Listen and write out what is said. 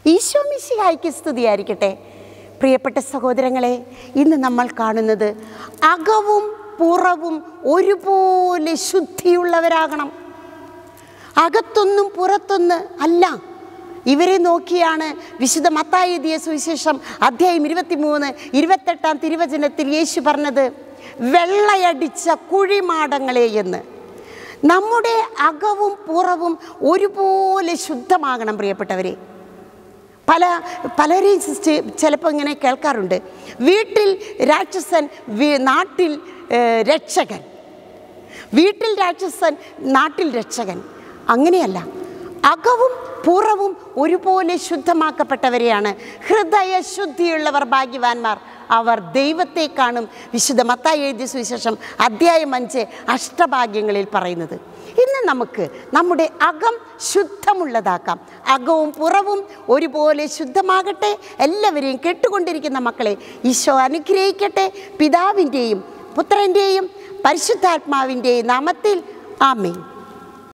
ഈശോ മിശിഹായ്ക്ക് സ്തുതിയായിരിക്കട്ടെ പ്രിയപ്പെട്ട സഹോദരങ്ങളെ ഇന്ന് നമ്മൾ കാണുന്നത് അകവും പുറവും ഒരുപോലെ ശുദ്ധിയുള്ളവരാകണം അകത്തൊന്നും പുറത്തൊന്ന് അല്ല ഇവരെ നോക്കിയാണ് വിശുദ്ധ മത്തായി എഴുതിയ സുവിശേഷം അധ്യായം ഇരുപത്തിമൂന്ന് ഇരുപത്തെട്ടാം തിരുവചനത്തിൽ യേശു പറഞ്ഞത് വെള്ളയടിച്ച കുഴിമാടങ്ങളെ എന്ന് നമ്മുടെ അകവും പുറവും ഒരുപോലെ ശുദ്ധമാകണം പ്രിയപ്പെട്ടവരെ പല പലരെയും സിസ്റ്റർ ചിലപ്പോൾ ഇങ്ങനെ കേൾക്കാറുണ്ട് വീട്ടിൽ രാക്ഷസൻ വി- നാട്ടിൽ ഏഹ്, രക്ഷകൻ വീട്ടിൽ രാക്ഷസൻ നാട്ടിൽ രക്ഷകൻ അങ്ങനെയല്ല അകവും പുറവും ഒരുപോലെ ശുദ്ധമാക്കപ്പെട്ടവരെയാണ് ഹൃദയശുദ്ധിയുള്ളവർ ഭാഗ്യവാന്മാർ അവർ ദൈവത്തെ കാണും വിശുദ്ധ മത്തായി എഴുതിയ സുവിശേഷം അധ്യായം അഞ്ച് അഷ്ടഭാഗ്യങ്ങളിൽ പറയുന്നത് ഇന്ന് നമുക്ക് നമ്മുടെ അകം ശുദ്ധമുള്ളതാക്കാം അകവും പുറവും ഒരുപോലെ ശുദ്ധമാകട്ടെ എല്ലാവരെയും കേട്ടുകൊണ്ടിരിക്കുന്ന മക്കളെ ഈശോ അനുഗ്രഹിക്കട്ടെ പിതാവിൻ്റെയും പുത്രൻ്റെയും പരിശുദ്ധാത്മാവിൻ്റെയും നാമത്തിൽ ആമേൻ